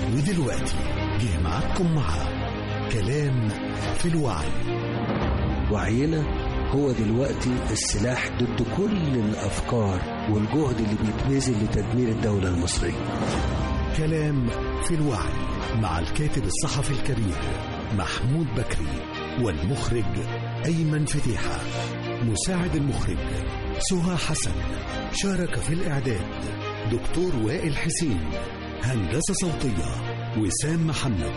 ودلوقتي جه معاكم مع كلام في الوعي وعينا هو دلوقتي السلاح ضد كل الأفكار والجهد اللي بيتبذل لتدمير الدولة المصرية كلام في الوعي مع الكاتب الصحفي الكبير محمود بكري والمخرج أيمن فتيحة مساعد المخرج سهى حسن شارك في الإعداد دكتور وائل حسين هندسة صوتية وسام محمد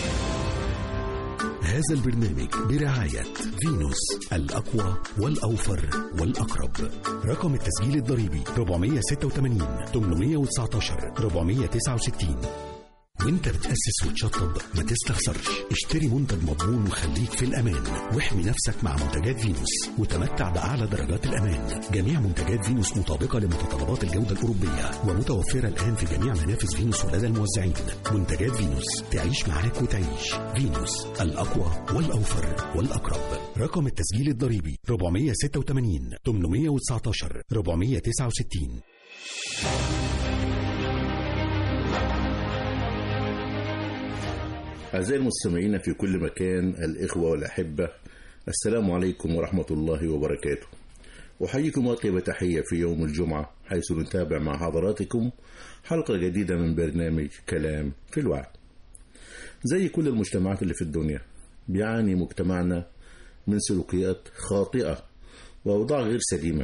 هذا البرنامج برعاية فينوس الأقوى والأوفر والأقرب رقم التسجيل الضريبي 486 819 469 وانت بتأسس وتشطب ما تستخسرش اشتري منتج مضمون وخليك في الأمان واحمي نفسك مع منتجات فينوس وتمتع بأعلى درجات الأمان جميع منتجات فينوس مطابقة لمتطلبات الجودة الأوروبية ومتوفرة الآن في جميع منافذ فينوس ولدى الموزعين منتجات فينوس تعيش معاك وتعيش فينوس الأقوى والأوفر والأقرب رقم التسجيل الضريبي 486 819 469 أعزائي المستمعين في كل مكان الإخوة والأحبة السلام عليكم ورحمة الله وبركاته أحييكم أطيب تحية في يوم الجمعة حيث نتابع مع حضراتكم حلقة جديدة من برنامج كلام في الوعي زي كل المجتمعات اللي في الدنيا بيعاني مجتمعنا من سلوكيات خاطئة وأوضاع غير سليمة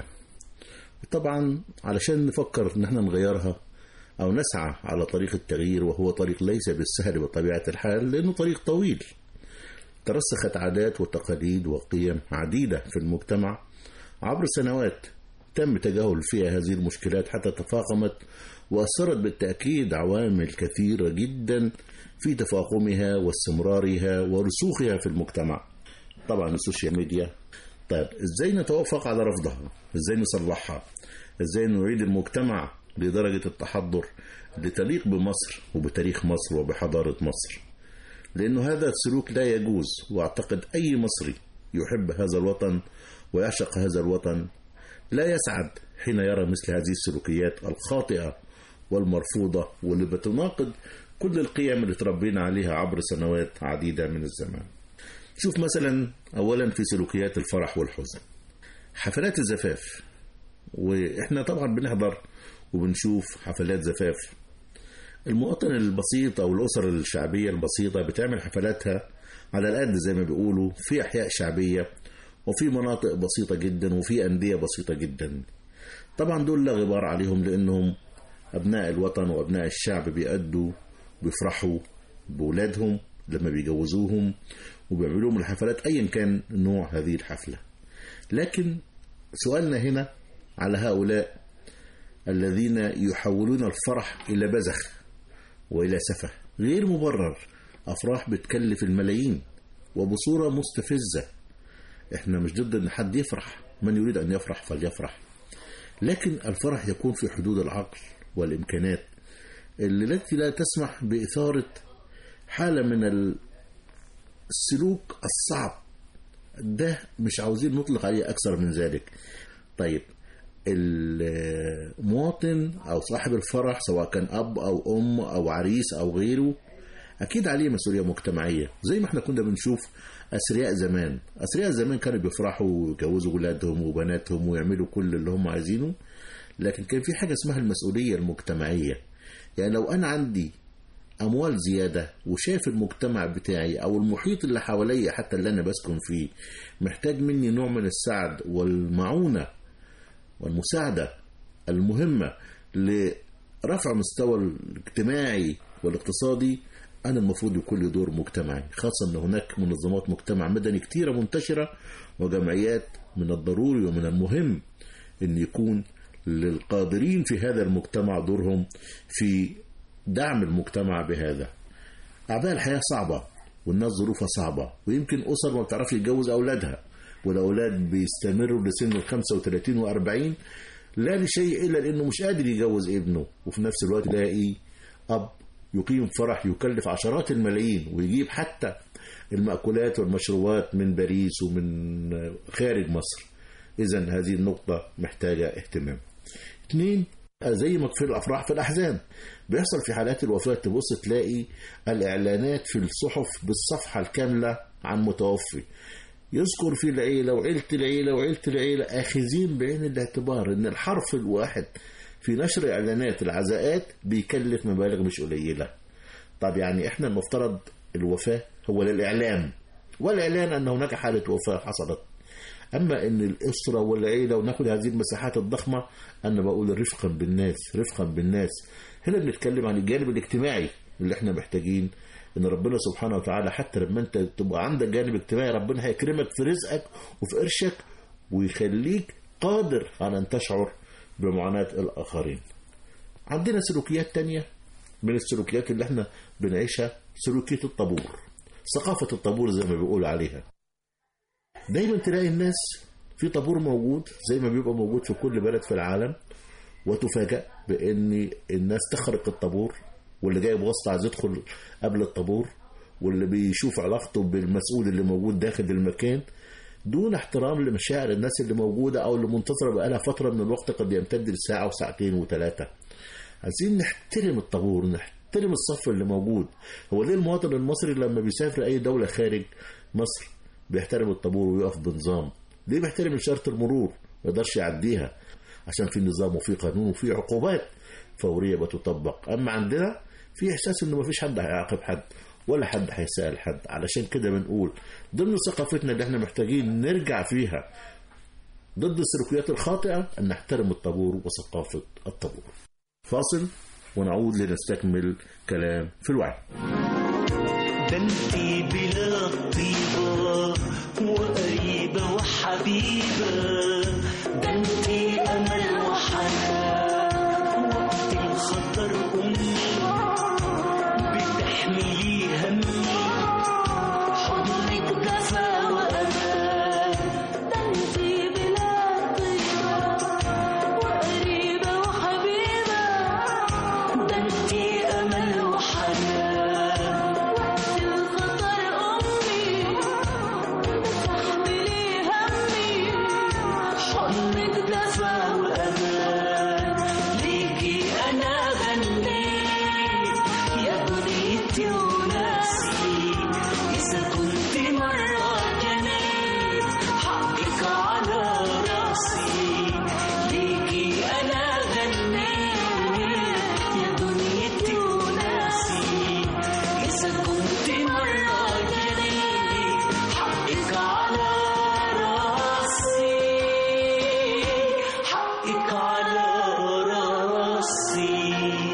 طبعا علشان نفكر ان احنا نغيرها أو نسعى على طريق التغيير وهو طريق ليس بالسهل بطبيعة الحال لأنه طريق طويل ترسخت عادات وتقاليد وقيم عديدة في المجتمع عبر سنوات تم تجاهل فيها هذه المشكلات حتى تفاقمت وأثرت بالتأكيد عوامل كثيرة جدا في تفاقمها واستمرارها ورسوخها في المجتمع طبعا السوشيال ميديا طيب ازاي نتوافق على رفضها ازاي نصلحها ازاي نعيد المجتمع لدرجة التحضر اللي تليق بمصر وبتاريخ مصر وبحضارة مصر لأنه هذا السلوك لا يجوز وأعتقد أي مصري يحب هذا الوطن ويعشق هذا الوطن لا يسعد حين يرى مثل هذه السلوكيات الخاطئة والمرفوضة واللي بتناقض كل القيم اللي تربينا عليها عبر سنوات عديدة من الزمان شوف مثلا أولا في سلوكيات الفرح والحزن حفلات الزفاف وإحنا طبعا بنحضر وبنشوف حفلات زفاف المواطن البسيط أو الأسر الشعبية البسيطة بتعمل حفلاتها على القد زي ما بيقولوا في أحياء شعبية وفي مناطق بسيطة جدا وفي أندية بسيطة جدا طبعا دول لا غبار عليهم لأنهم أبناء الوطن وأبناء الشعب بيأدوا بيفرحوا بولادهم لما بيجوزوهم وبيعملوا لهم الحفلات أيا كان نوع هذه الحفلة لكن سؤالنا هنا على هؤلاء الذين يحولون الفرح إلى بذخ وإلى سفه غير مبرر أفراح بتكلف الملايين وبصورة مستفزة إحنا مش ضد أن حد يفرح من يريد أن يفرح فليفرح لكن الفرح يكون في حدود العقل والإمكانات اللي التي لا تسمح بإثارة حالة من السلوك الصعب ده مش عاوزين نطلق عليه أكثر من ذلك طيب المواطن او صاحب الفرح سواء كان اب او ام او عريس او غيره اكيد عليه مسؤوليه مجتمعيه زي ما احنا كنا بنشوف اثرياء زمان اثرياء زمان كانوا بيفرحوا ويجوزوا ولادهم وبناتهم ويعملوا كل اللي هم عايزينه لكن كان في حاجه اسمها المسؤوليه المجتمعيه يعني لو انا عندي اموال زياده وشايف المجتمع بتاعي او المحيط اللي حواليا حتى اللي انا بسكن فيه محتاج مني نوع من السعد والمعونه والمساعدة المهمة لرفع مستوى الاجتماعي والاقتصادي أنا المفروض يكون لي دور مجتمعي خاصة أن هناك منظمات مجتمع مدني كتيرة منتشرة وجمعيات من الضروري ومن المهم أن يكون للقادرين في هذا المجتمع دورهم في دعم المجتمع بهذا أعباء الحياة صعبة والناس ظروفها صعبة ويمكن أسر ما بتعرفش تجوز أولادها والأولاد بيستمروا لسن ال 35 و 40 لا لشيء إلا لأنه مش قادر يجوز ابنه وفي نفس الوقت يلاقي أب يقيم فرح يكلف عشرات الملايين ويجيب حتى المأكولات والمشروبات من باريس ومن خارج مصر إذا هذه النقطة محتاجة اهتمام اثنين زي ما في الافراح في الاحزان بيحصل في حالات الوفاه تبص تلاقي الاعلانات في الصحف بالصفحه الكامله عن متوفي يذكر في العيله وعيله العيله وعيله العيله اخذين بعين الاعتبار ان الحرف الواحد في نشر اعلانات العزاءات بيكلف مبالغ مش قليله طب يعني احنا المفترض الوفاه هو للاعلام والاعلان ان هناك حاله وفاه حصلت اما ان الاسره والعيله وناخد هذه المساحات الضخمه انا بقول رفقا بالناس رفقا بالناس هنا بنتكلم عن الجانب الاجتماعي اللي احنا محتاجين ان ربنا سبحانه وتعالى حتى لما انت تبقى عندك جانب اجتماعي ربنا هيكرمك في رزقك وفي قرشك ويخليك قادر على ان تشعر بمعاناه الاخرين عندنا سلوكيات تانية من السلوكيات اللي احنا بنعيشها سلوكية الطابور ثقافة الطابور زي ما بيقول عليها دايما تلاقي الناس في طابور موجود زي ما بيبقى موجود في كل بلد في العالم وتفاجأ بأن الناس تخرق الطابور واللي جاي بواسطة عايز يدخل قبل الطابور واللي بيشوف علاقته بالمسؤول اللي موجود داخل المكان دون احترام لمشاعر الناس اللي موجودة أو اللي منتظرة بقالها فترة من الوقت قد يمتد لساعة وساعتين وثلاثة عايزين نحترم الطابور نحترم الصف اللي موجود هو ليه المواطن المصري لما بيسافر أي دولة خارج مصر بيحترم الطابور ويقف بنظام ليه بيحترم إشارة المرور ما يقدرش يعديها عشان في نظام وفي قانون وفي عقوبات فورية بتطبق أما عندنا في إحساس إنه مفيش حد هيعاقب حد ولا حد هيسأل حد علشان كده بنقول ضمن ثقافتنا اللي احنا محتاجين نرجع فيها ضد السلوكيات الخاطئة أن نحترم الطابور وثقافة الطابور فاصل ونعود لنستكمل كلام في الوعي ده انتي بلا طيبة وقريبة وحبيبة ده انتي أمل وحنان وقت الخطر أمي بتحملي همي حضنك دفا وأمان ده انتي بلا طيبة وقريبة وحبيبة ده انتي أمل وحنان وقت الخطر أمي بتحملي همي حضنك دفا وأمان ليكي أنا غنيت يا بنيتي وناسي إذا كنت مرة جنيت حقك على راسي ليكي أنا غنيت يا دنيتي وناسي إذا كنت مرة جنيت حقك على راسي حقك على راسي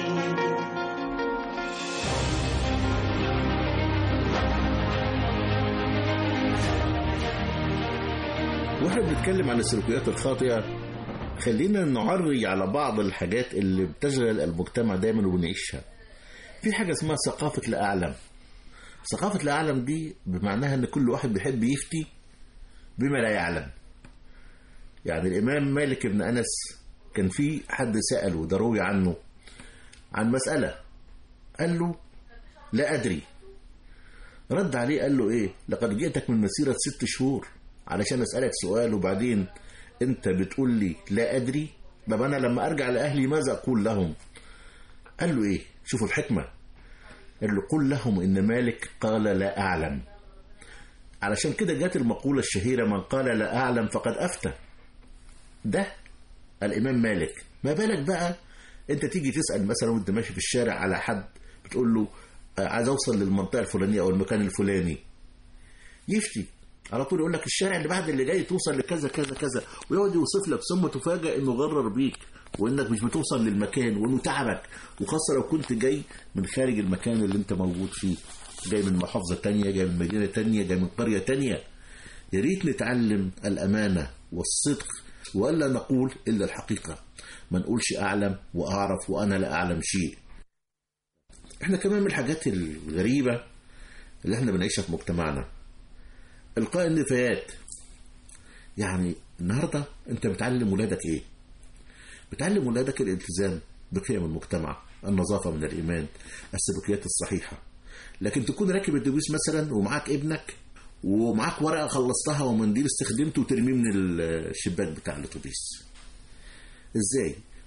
واحنا بنتكلم عن السلوكيات الخاطئة خلينا نعري على بعض الحاجات اللي بتشغل المجتمع دايما وبنعيشها في حاجة اسمها ثقافة الأعلم ثقافة الأعلم دي بمعناها إن كل واحد بيحب يفتي بما لا يعلم يعني الإمام مالك بن أنس كان في حد سأله ده روي عنه عن مسألة قال له لا أدري رد عليه قال له إيه لقد جئتك من مسيرة ست شهور علشان أسألك سؤال وبعدين أنت بتقول لي لا أدري طب أنا لما أرجع لأهلي ماذا أقول لهم قال له إيه شوفوا الحكمة قال له قل لهم إن مالك قال لا أعلم علشان كده جت المقولة الشهيرة من قال لا أعلم فقد أفتى ده الإمام مالك ما بالك بقى أنت تيجي تسأل مثلا وأنت ماشي في الشارع على حد بتقول له آه، عايز أوصل للمنطقة الفلانية أو المكان الفلاني يفتي على طول يقول لك الشارع اللي بعد اللي جاي توصل لكذا كذا كذا ويقعد يوصف لك ثم تفاجأ انه غرر بيك وانك مش بتوصل للمكان وانه تعبك وخاصة لو كنت جاي من خارج المكان اللي انت موجود فيه جاي من محافظة تانية جاي من مدينة تانية جاي من قرية تانية يا ريت نتعلم الأمانة والصدق وألا نقول إلا الحقيقة ما نقولش أعلم وأعرف وأنا لا أعلم شيء احنا كمان من الحاجات الغريبة اللي احنا بنعيشها في مجتمعنا إلقاء النفايات يعني النهاردة أنت بتعلم ولادك إيه؟ بتعلم ولادك الالتزام بقيم المجتمع النظافة من الإيمان السلوكيات الصحيحة لكن تكون راكب الاتوبيس مثلا ومعاك ابنك ومعاك ورقة خلصتها ومنديل استخدمته وترميه من الشباك بتاع الاتوبيس ازاي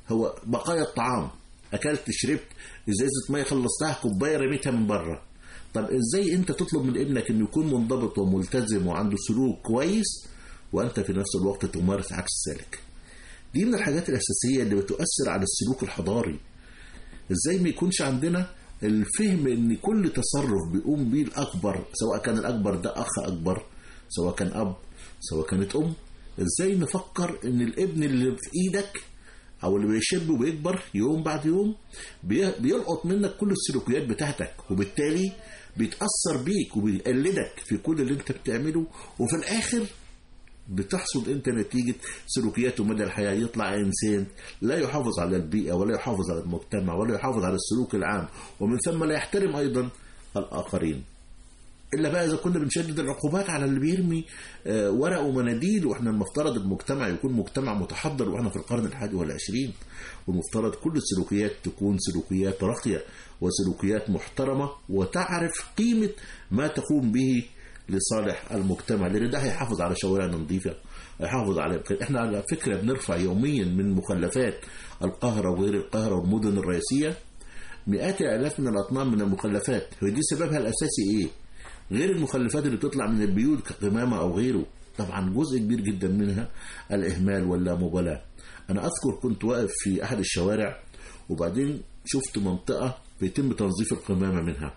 هو بقايا الطعام اكلت شربت ازازه ميه خلصتها كوبايه رميتها من بره طب ازاي انت تطلب من ابنك انه يكون منضبط وملتزم وعنده سلوك كويس وانت في نفس الوقت تمارس عكس ذلك دي من الحاجات الاساسيه اللي بتؤثر على السلوك الحضاري ازاي ما يكونش عندنا الفهم ان كل تصرف بيقوم بيه الاكبر سواء كان الاكبر ده اخ اكبر سواء كان اب سواء كانت ام ازاي نفكر ان الابن اللي في ايدك او اللي بيشب وبيكبر يوم بعد يوم بي- بيلقط منك كل السلوكيات بتاعتك وبالتالي بيتاثر بيك وبيقلدك في كل اللي انت بتعمله وفي الاخر بتحصد انت نتيجة سلوكياته مدى الحياة يطلع انسان لا يحافظ على البيئة ولا يحافظ على المجتمع ولا يحافظ على السلوك العام ومن ثم لا يحترم ايضا الاخرين الا بقى اذا كنا بنشدد العقوبات على اللي بيرمي آه، ورق ومناديل واحنا المفترض المجتمع يكون مجتمع متحضر واحنا في القرن الحادي والعشرين والمفترض كل السلوكيات تكون سلوكيات راقية وسلوكيات محترمة وتعرف قيمة ما تقوم به لصالح المجتمع لان ده هيحافظ على شوارعنا نظيفة هيحافظ على احنا على فكرة بنرفع يوميا من مخلفات القاهرة وغير القاهرة والمدن الرئيسية مئات الالاف من الاطنان من المخلفات هي دي سببها الاساسي ايه غير المخلفات اللي بتطلع من البيوت كقمامة او غيره طبعا جزء كبير جدا منها الاهمال واللامبالاة انا اذكر كنت واقف في احد الشوارع وبعدين شفت منطقة بيتم تنظيف القمامة منها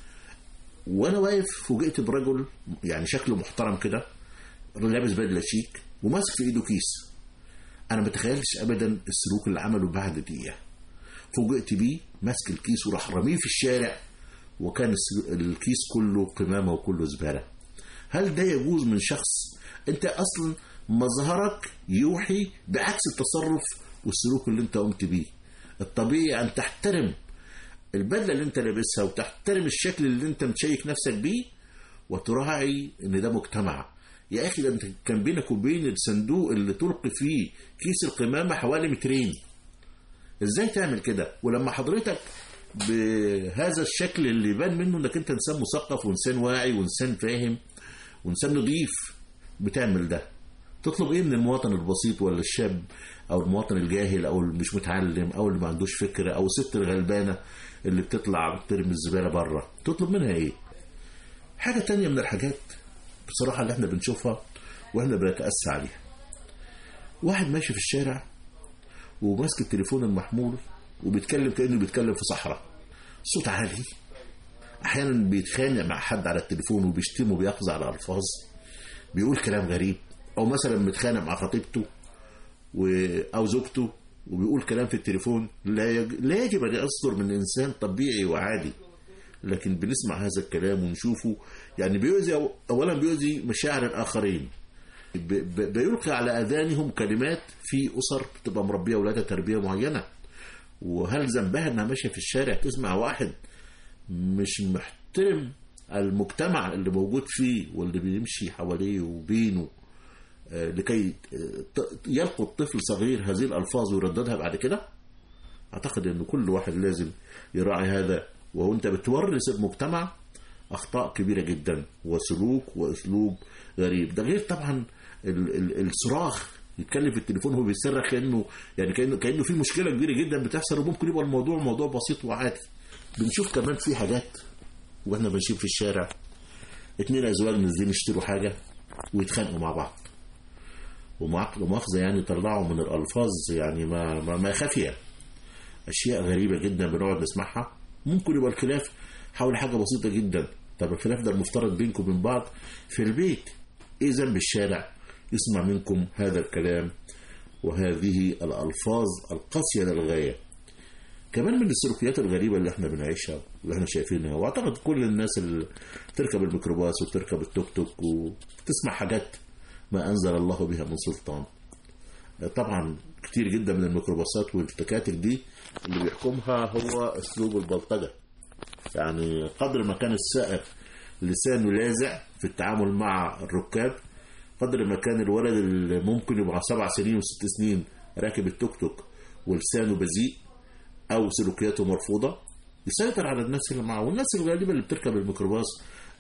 وانا واقف فوجئت برجل يعني شكله محترم كده لابس بدله شيك وماسك في ايده كيس انا ما تخيلتش ابدا السلوك اللي عمله بعد دقيقه فوجئت بيه ماسك الكيس وراح رميه في الشارع وكان الس- الكيس كله قمامه وكله زباله هل ده يجوز من شخص انت اصلا مظهرك يوحي بعكس التصرف والسلوك اللي انت قمت بيه الطبيعي ان تحترم البدله اللي انت لابسها وتحترم الشكل اللي انت متشيك نفسك بيه وتراعي ان ده مجتمع يا اخي ده انت كان بينك وبين الصندوق اللي تلقي فيه كيس القمامه حوالي مترين ازاي تعمل كده ولما حضرتك بهذا الشكل اللي يبان منه انك انت انسان مثقف وانسان واعي وانسان فاهم وانسان نضيف بتعمل ده تطلب ايه من المواطن البسيط ولا الشاب او المواطن الجاهل او اللي مش متعلم او اللي ما عندوش فكره او الست الغلبانه اللي بتطلع ترمي الزباله بره تطلب منها ايه حاجه تانية من الحاجات بصراحه اللي احنا بنشوفها واحنا بنتاسى عليها واحد ماشي في الشارع وماسك التليفون المحمول وبيتكلم كانه بيتكلم في صحراء صوت عالي احيانا بيتخانق مع حد على التليفون وبيشتمه بيقظع على الفاظ بيقول كلام غريب او مثلا متخانق مع خطيبته و... او زوجته وبيقول كلام في التليفون لا يج... لا يجب ان يصدر من انسان طبيعي وعادي لكن بنسمع هذا الكلام ونشوفه يعني بيؤذي أو- اولا بيؤذي مشاعر الاخرين ب... ب... بيلقي على اذانهم كلمات في اسر بتبقى مربيه اولادها تربيه معينه وهل ذنبها انها ماشيه في الشارع تسمع واحد مش محترم المجتمع اللي موجود فيه واللي بيمشي حواليه وبينه آه، لكي آه، ت- يلقط طفل صغير هذه الألفاظ ويرددها بعد كده أعتقد أن كل واحد لازم يراعي هذا وهو أنت بتورث المجتمع أخطاء كبيرة جدا وسلوك وأسلوب غريب ده غير طبعا ال- ال- الصراخ يتكلم في التليفون وهو بيصرخ كانه يعني كانه كانه في مشكله كبيره جدا بتحصل وممكن يبقى الموضوع موضوع بسيط وعادي بنشوف كمان في حاجات واحنا ماشيين في الشارع اتنين ازواج نازلين يشتروا حاجه ويتخانقوا مع بعض ومع- ومؤاخذه يعني يطلعوا من الالفاظ يعني ما ما, ما خافيه اشياء غريبه جدا بنقعد نسمعها ممكن يبقى الخلاف حول حاجه بسيطه جدا طب الخلاف ده المفترض بينكم وبين بعض في البيت ايه ذنب الشارع يسمع منكم هذا الكلام وهذه الالفاظ القاسيه للغايه كمان من السلوكيات الغريبه اللي احنا بنعيشها واللي احنا شايفينها واعتقد كل الناس اللي تركب الميكروباص وتركب التوك توك وتسمع حاجات ما انزل الله بها من سلطان طبعا كتير جدا من الميكروباصات والتكاتك دي اللي بيحكمها هو اسلوب البلطجه يعني قدر ما كان السائق لسانه لاذع في التعامل مع الركاب قدر ما كان الولد اللي ممكن يبقى سبع سنين وست سنين راكب التوك توك ولسانه بذيء او سلوكياته مرفوضه يسيطر على الناس اللي معه والناس الغالبه اللي بتركب الميكروباص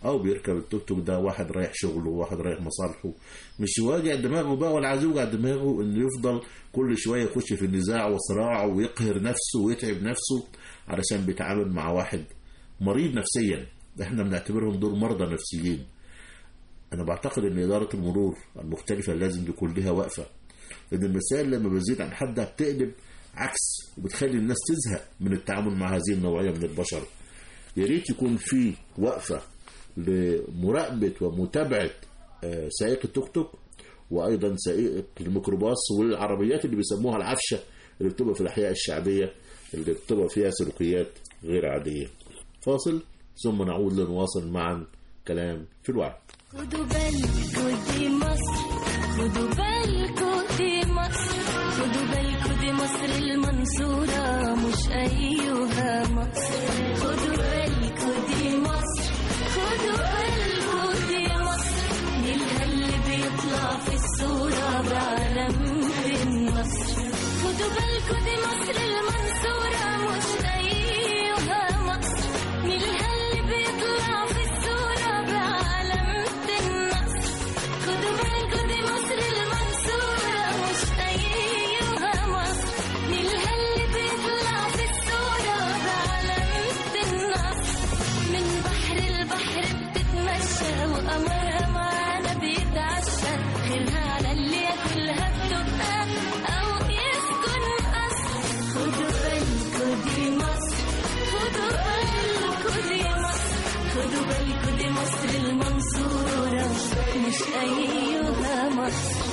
او بيركب التوك توك ده واحد رايح شغله وواحد رايح مصالحه مش واجع دماغه بقى ولا عايز يوجع دماغه انه يفضل كل شويه يخش في النزاع وصراع ويقهر نفسه ويتعب نفسه علشان بيتعامل مع واحد مريض نفسيا احنا بنعتبرهم دول مرضى نفسيين انا بعتقد ان اداره المرور المختلفه لازم يكون لها وقفه لان المسائل لما بتزيد عن حدها بتقلب عكس وبتخلي الناس تزهق من التعامل مع هذه النوعيه من البشر يا ريت يكون في وقفه لمراقبه ومتابعه آه، سائق التوك توك وايضا سائق الميكروباص والعربيات اللي بيسموها العفشه اللي بتبقى في الاحياء الشعبيه اللي بتبقى فيها سلوكيات غير عاديه فاصل ثم نعود لنواصل معا كلام في الوعي خدوا بالكوا دي مصر خدوا بالكوا دي مصر خدوا بالكوا دي مصر المنصورة مش أيها مصر خدوا بالكوا دي مصر خدوا بالكوا دي مصر نيلها اللي بيطلع في الصورة بعلامة النصر خدوا بالكوا دي مصر المنصورة مش أيها مصر نيلها اللي بيطلع في الصورة بعلامة النصر خدوا بالكوا دي مصر المنصورة مش أيها مصر نيلها اللي بيطلع في الصورة بعلامة النصر من بحر البحر بتتمشى وقمرها معانا بيتعشى خيرها على اللي ياكلها بتبقى أو يسكن قصر خدوا بالكوا دي مصر خدوا بالكوا دي مصر خدوا بالكوا دي مصر المنصورة مش أيها مصر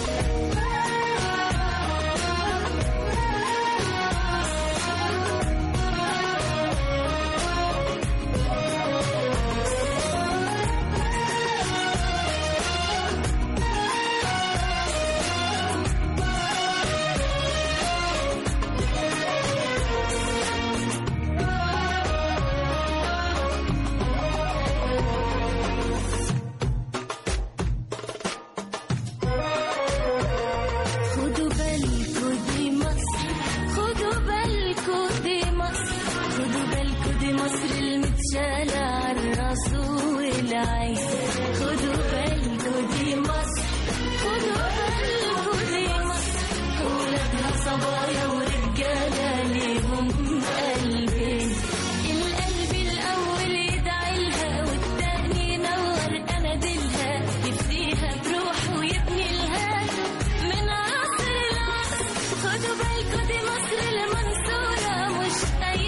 خدوا بالكوا دي مصر خدوا بالكوا دي مصر خدوا بالكوا دي مصر المتشالة عالراس والعين خدوا بالكوا دي مصر خدوا بالكوا دي مصر ولادها صبايا ورجالة ليهم قلبين القلب الأول يدعي لها والتاني ينور أناديلها يفديها بروح ويبني لها من عصر العصر خدوا بالكوا دي مصر المنصورة مش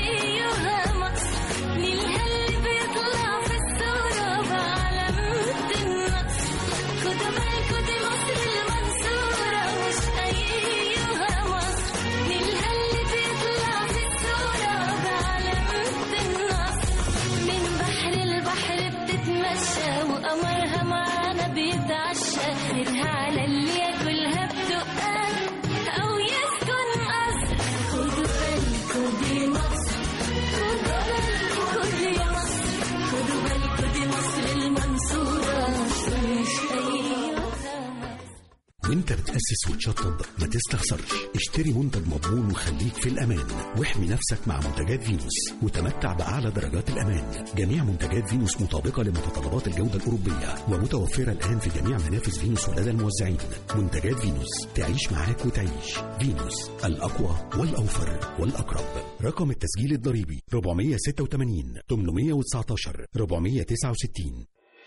أيها مصر نيلها اللي بيطلع في الصورة بعلامة النصر خدوا بالكوا دي مصر المنصورة مش أيها مصر نيلها اللي بيطلع في الصورة بعلامة النصر من بحر البحر بتتمشى وقمرها معانا بيتعشى خيرها على اللي ياكلها بدقان أو يسكن قصر خدوا بالكوا دي مصر خدوا بالكوا دي مصر خدوا بالكوا دي مصر المنصورة مش أيها مصر وانت بتأسس وتشطب ما تستخسرش اشتري منتج مضمون وخليك في الأمان واحمي نفسك مع منتجات فينوس وتمتع بأعلى درجات الأمان جميع منتجات فينوس مطابقة لمتطلبات الجودة الأوروبية ومتوفرة الآن في جميع منافذ فينوس ولدى الموزعين منتجات فينوس تعيش معاك وتعيش فينوس الأقوى والأوفر والأقرب رقم التسجيل الضريبي 486 819 469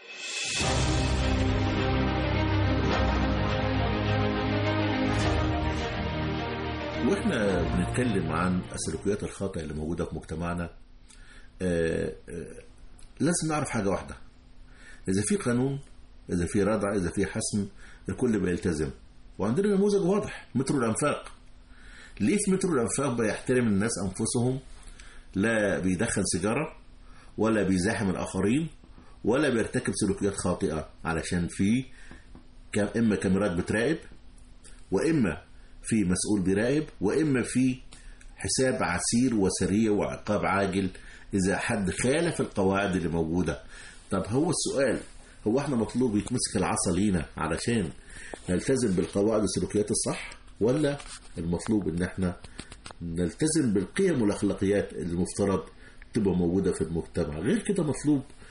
واحنا بنتكلم عن السلوكيات الخاطئه اللي موجوده في مجتمعنا آه، آه، لازم نعرف حاجه واحده اذا في قانون اذا في ردع اذا في حسم الكل بيلتزم وعندنا نموذج واضح مترو الانفاق ليه في مترو الانفاق بيحترم الناس انفسهم لا بيدخن سيجاره ولا بيزاحم الاخرين ولا بيرتكب سلوكيات خاطئه علشان في كام- اما كاميرات بتراقب واما في مسؤول بيراقب واما في حساب عسير وسريع وعقاب عاجل اذا حد خالف القواعد اللي موجوده طب هو السؤال هو احنا مطلوب يتمسك العصا لينا علشان نلتزم بالقواعد والسلوكيات الصح ولا المطلوب ان احنا نلتزم بالقيم والاخلاقيات اللي المفترض تبقى موجوده في المجتمع غير كده مطلوب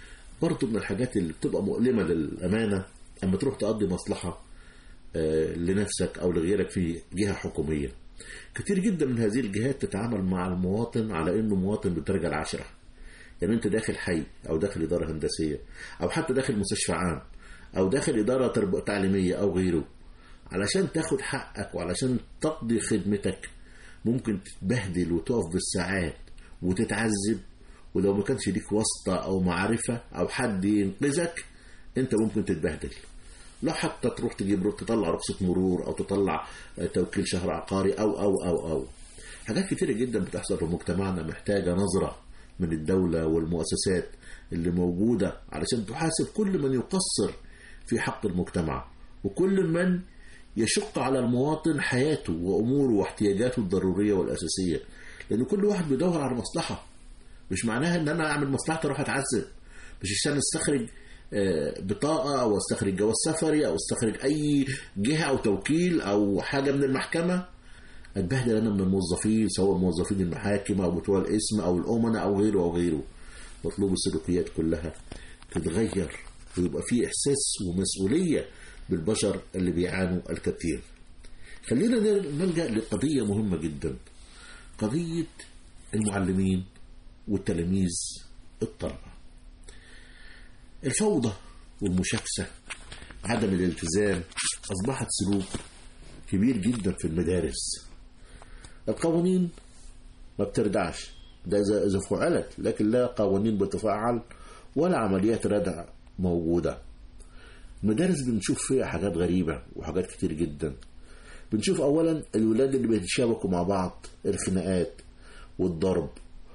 برضه من الحاجات اللي بتبقى مؤلمة للأمانة أما تروح تقضي مصلحة آه، لنفسك أو لغيرك في جهة حكومية كتير جدا من هذه الجهات تتعامل مع المواطن على انه مواطن بالدرجه العاشره يعني انت داخل حي او داخل اداره هندسيه او حتى داخل مستشفى عام او داخل اداره ترب- تعليميه او غيره علشان تاخد حقك وعلشان تقضي خدمتك ممكن تتبهدل وتقف بالساعات وتتعذب ولو ما كانش ليك واسطه او معرفه او حد ينقذك انت ممكن تتبهدل لا حتى تروح تجيب تطلع رخصة مرور أو تطلع آه، توكيل شهر عقاري أو أو أو أو حاجات كتيرة جدا بتحصل في مجتمعنا محتاجة نظرة من الدولة والمؤسسات اللي موجودة علشان تحاسب كل من يقصر في حق المجتمع وكل من يشق على المواطن حياته وأموره واحتياجاته الضرورية والأساسية لأن كل واحد بيدور على مصلحة مش معناها ان انا اعمل مصلحتي اروح اتعذب مش عشان استخرج آه، بطاقة أو استخرج جواز سفري أو استخرج أي جهة أو توكيل أو حاجة من المحكمة اتبهدل أنا من الموظفين سواء موظفين المحاكم أو بتوع الاسم أو الأمناء أو غيره أو غيره مطلوب السلوكيات كلها تتغير ويبقى في إحساس ومسؤولية بالبشر اللي بيعانوا الكثير خلينا نر- نلجأ لقضية مهمة جدا قضية المعلمين والتلاميذ الطلبة الفوضى والمشاكسة عدم الالتزام أصبحت سلوك كبير جدا في المدارس القوانين ما بتردعش ده إذا إذا فعلت لكن لا قوانين بتفعل ولا عمليات ردع موجودة المدارس بنشوف فيها حاجات غريبة وحاجات كتير جدا بنشوف أولا الولاد اللي بيتشابكوا مع بعض الخناقات والضرب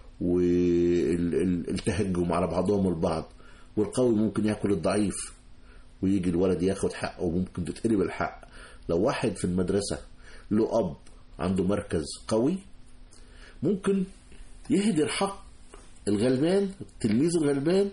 والتهجم على بعضهم البعض والقوي ممكن ياكل الضعيف ويجي الولد ياخد حقه وممكن تتقلب الحق لو واحد في المدرسة له أب عنده مركز قوي ممكن يهدر حق الغلبان التلميذ الغلبان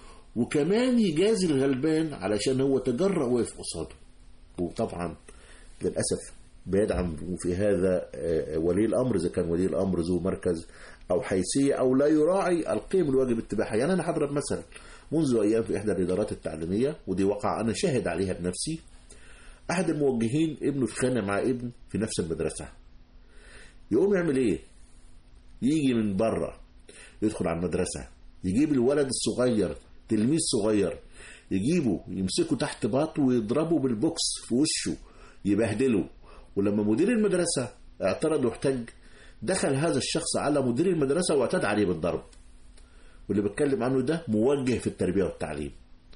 وكمان يجازي الغلبان علشان هو تجرأ وقف قصاده وطبعا للأسف بيدعم في هذا آه، ولي الأمر إذا كان ولي الأمر ذو مركز أو حيثية أو لا يراعي القيم الواجب اتباعها يعني أنا هضرب مثلا منذ أيام في إحدى الإدارات التعليمية ودي وقع أنا شاهد عليها بنفسي أحد الموجهين ابنه اتخانق مع ابن في نفس المدرسة يقوم يعمل إيه؟ يجي من بره يدخل على المدرسة يجيب الولد الصغير تلميذ صغير يجيبه يمسكه تحت باطه ويضربه بالبوكس في وشه يبهدله ولما مدير المدرسة اعترض واحتج دخل هذا الشخص على مدير المدرسة واعتدى عليه بالضرب واللي بتكلم عنه ده موجه في التربية والتعليم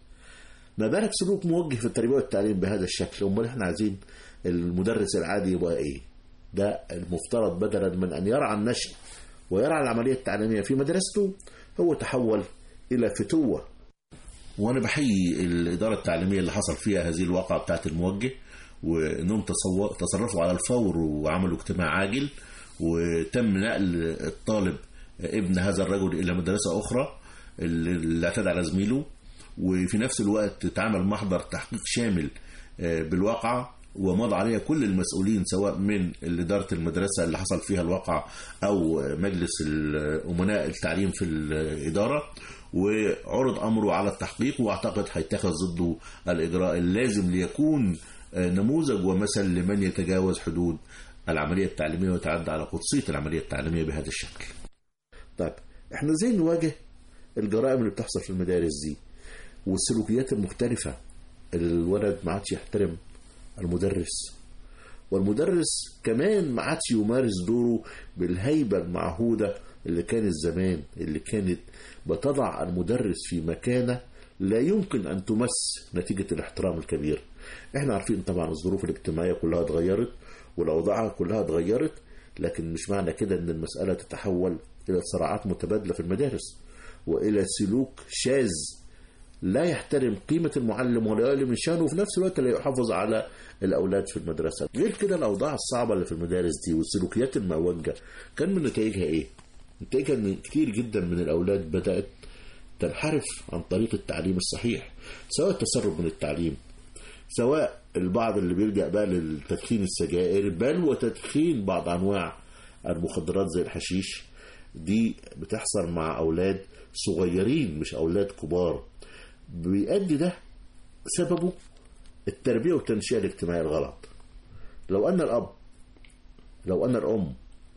ما بالك سلوك موجه في التربية والتعليم بهذا الشكل امال احنا عايزين المدرس العادي يبقى ايه ده المفترض بدلا من ان يرعى النشء ويرعى العملية التعليمية في مدرسته هو تحول إلى فتوة وأنا بحيي الإدارة التعليمية اللي حصل فيها هذه الواقعة بتاعت الموجه وإنهم تصو- تصرفوا على الفور وعملوا اجتماع عاجل وتم نقل الطالب ابن هذا الرجل إلى مدرسة أخرى اللي اللي اعتدى على زميله وفي نفس الوقت اتعمل محضر تحقيق شامل آه، بالواقعة ومضى عليها كل المسؤولين سواء من إدارة المدرسة اللي حصل فيها الواقع أو مجلس أمناء التعليم في الإدارة وعرض أمره على التحقيق وأعتقد هيتخذ ضده الإجراء اللازم ليكون آه، نموذج ومثل لمن يتجاوز حدود العملية التعليمية ويتعدى على قدسية العملية التعليمية بهذا الشكل طيب احنا ازاي نواجه الجرائم اللي بتحصل في المدارس دي والسلوكيات المختلفة الولد ما عادش يحترم المدرس والمدرس كمان ما عادش يمارس دوره بالهيبة المعهودة اللي كانت زمان اللي كانت بتضع المدرس في مكانة لا يمكن أن تمس نتيجة الاحترام الكبير احنا عارفين طبعا الظروف الاجتماعية كلها اتغيرت والأوضاع كلها اتغيرت لكن مش معنى كده ان المسألة تتحول إلى صراعات متبادلة في المدارس وإلى سلوك شاذ لا يحترم قيمة المعلم ولا يعلم من شأنه وفي نفس الوقت لا يحافظ على الأولاد في المدرسة غير كده الأوضاع الصعبة اللي في المدارس دي والسلوكيات المعوجة كان من نتائجها إيه؟ نتائجها إن كتير جدا من الأولاد بدأت تنحرف عن طريق التعليم الصحيح سواء التسرب من التعليم سواء البعض اللي بيلجأ بقى للتدخين السجائر بل وتدخين بعض أنواع المخدرات زي الحشيش دي بتحصل مع أولاد صغيرين مش أولاد كبار بيؤدي ده سببه التربية والتنشئة الاجتماعية الغلط لو أن الأب لو أن الأم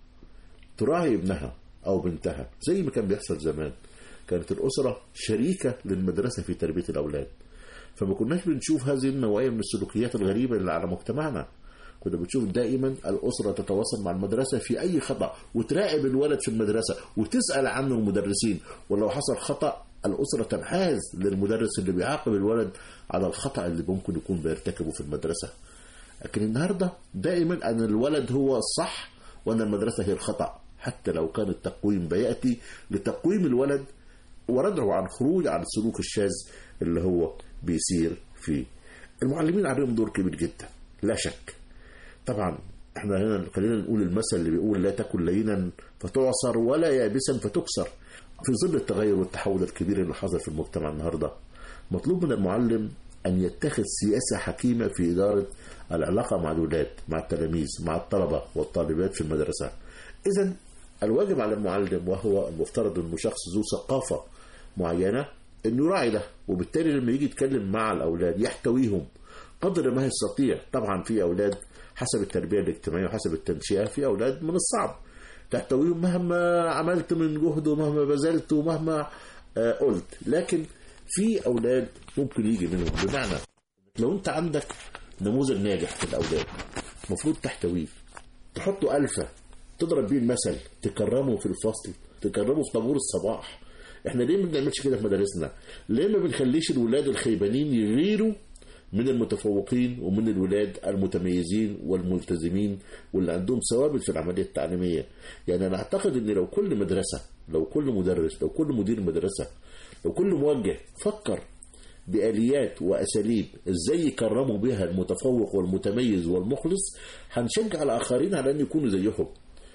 تراعي ابنها أو بنتها زي ما كان بيحصل زمان كانت الأسرة شريكة للمدرسة في تربية الأولاد فما كناش بنشوف هذه النوعية من السلوكيات الغريبة اللي على مجتمعنا كنا بنشوف دائما الأسرة تتواصل مع المدرسة في أي خطأ وتراقب الولد في المدرسة وتسأل عنه المدرسين ولو حصل خطأ الأسرة تنحاز للمدرس اللي بيعاقب الولد على الخطأ اللي ممكن يكون بيرتكبه في المدرسة لكن النهاردة دائما أن الولد هو الصح وأن المدرسة هي الخطأ حتى لو كان التقويم بيأتي لتقويم الولد وردعه عن خروج عن السلوك الشاذ اللي هو بيسير فيه المعلمين عليهم دور كبير جدا لا شك طبعا احنا هنا خلينا نقول المثل اللي بيقول لا تكن لينا فتعصر ولا يابسا فتكسر في ظل التغير والتحول الكبير اللي حصل في المجتمع النهارده مطلوب من المعلم ان يتخذ سياسه حكيمه في اداره العلاقه مع الاولاد مع التلاميذ مع الطلبه والطالبات في المدرسه اذا الواجب على المعلم وهو المفترض انه شخص ذو ثقافه معينه انه يراعي ده وبالتالي لما يجي يتكلم مع الاولاد يحتويهم قدر ما يستطيع طبعا في اولاد حسب التربيه الاجتماعيه وحسب التنشئه في اولاد من الصعب تحتويهم مهما عملت من جهد ومهما بذلت ومهما آه قلت لكن في اولاد ممكن يجي منهم بمعنى لو انت عندك نموذج ناجح في الاولاد المفروض تحتويه تحطه الفه تضرب بيه المثل تكرمه في الفصل تكرمه في طابور الصباح احنا ليه ما بنعملش كده في مدارسنا ليه ما بنخليش الولاد الخيبانين يغيروا من المتفوقين ومن الولاد المتميزين والملتزمين واللي عندهم ثوابت في العملية التعليمية يعني أنا أعتقد أن لو كل مدرسة لو كل مدرس لو كل مدير مدرسة لو كل موجه فكر بآليات وأساليب إزاي يكرموا بها المتفوق والمتميز والمخلص هنشجع الآخرين على أن يكونوا زيهم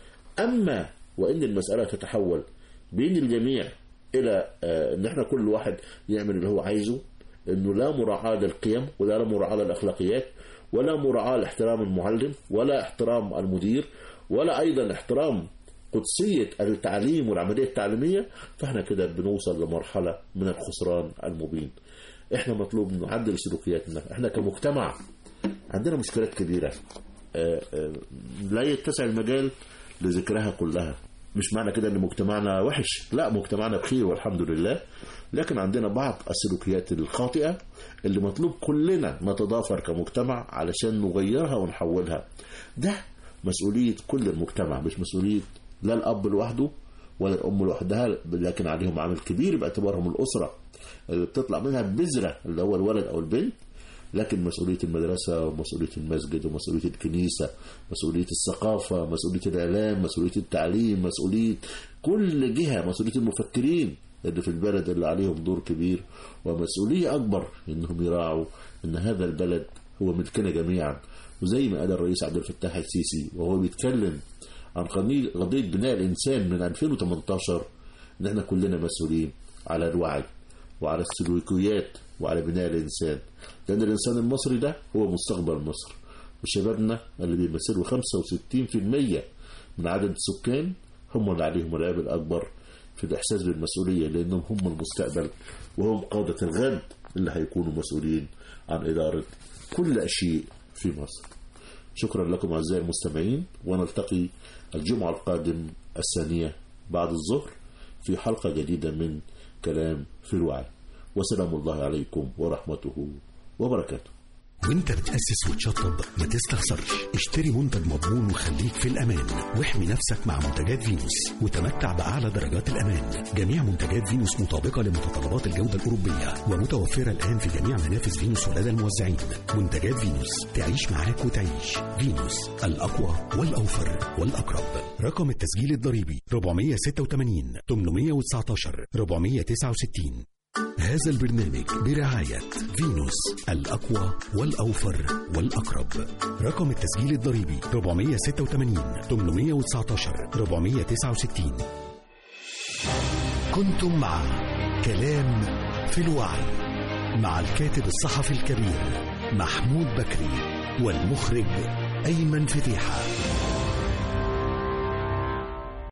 أما وإن المسألة تتحول بين الجميع إلى آه، أن احنا كل واحد يعمل اللي هو عايزه انه لا مراعاة للقيم ولا مراعاة للاخلاقيات ولا مراعاة لاحترام المعلم ولا احترام المدير ولا ايضا احترام قدسية التعليم والعملية التعليمية فاحنا كده بنوصل لمرحلة من الخسران المبين احنا مطلوب نعدل سلوكياتنا احنا كمجتمع عندنا مشكلات كبيرة آه، آه، لا يتسع المجال لذكرها كلها مش معنى كده ان مجتمعنا وحش لا مجتمعنا بخير والحمد لله لكن عندنا بعض السلوكيات الخاطئة اللي مطلوب كلنا نتضافر كمجتمع علشان نغيرها ونحولها ده مسؤولية كل المجتمع مش مسؤولية لا الأب لوحده ولا الأم لوحدها لكن عليهم عامل كبير باعتبارهم الأسرة اللي بتطلع منها بذرة اللي هو الولد أو البنت لكن مسؤولية المدرسة ومسؤولية المسجد ومسؤولية الكنيسة مسؤولية الثقافة مسؤولية الإعلام مسؤولية التعليم مسؤولية كل جهة مسؤولية المفكرين اللي في البلد اللي عليهم دور كبير ومسؤولية أكبر إنهم يراعوا إن هذا البلد هو ملكنا جميعا وزي ما قال الرئيس عبد الفتاح السيسي وهو بيتكلم عن قضية قضية بناء الإنسان من 2018 إن إحنا كلنا مسؤولين على الوعي وعلى السلوكيات وعلى بناء الإنسان لأن الإنسان المصري ده هو مستقبل مصر وشبابنا اللي بيمثلوا 65% من عدد السكان هم اللي عليهم العيب الأكبر في الإحساس بالمسؤولية لأنهم هم المستقبل وهم قادة الغد اللي هيكونوا مسؤولين عن إدارة كل شيء في مصر شكرا لكم أعزائي المستمعين ونلتقي الجمعة القادم الثانية بعد الظهر في حلقة جديدة من كلام في الوعي وسلام الله عليكم ورحمته وبركاته وانت بتأسس وتشطب ما تستخسرش اشتري منتج مضمون وخليك في الأمان واحمي نفسك مع منتجات فينوس وتمتع بأعلى درجات الأمان جميع منتجات فينوس مطابقة لمتطلبات الجودة الأوروبية ومتوفرة الآن في جميع منافذ فينوس ولدى الموزعين منتجات فينوس تعيش معاك وتعيش فينوس الأقوى والأوفر والأقرب رقم التسجيل الضريبي 486 819 469 هذا البرنامج برعاية فينوس الأقوى والأوفر والأقرب رقم التسجيل الضريبي 486 819 469 كنتم مع كلام في الوعي مع الكاتب الصحفي الكبير محمود بكري والمخرج أيمن فتيحة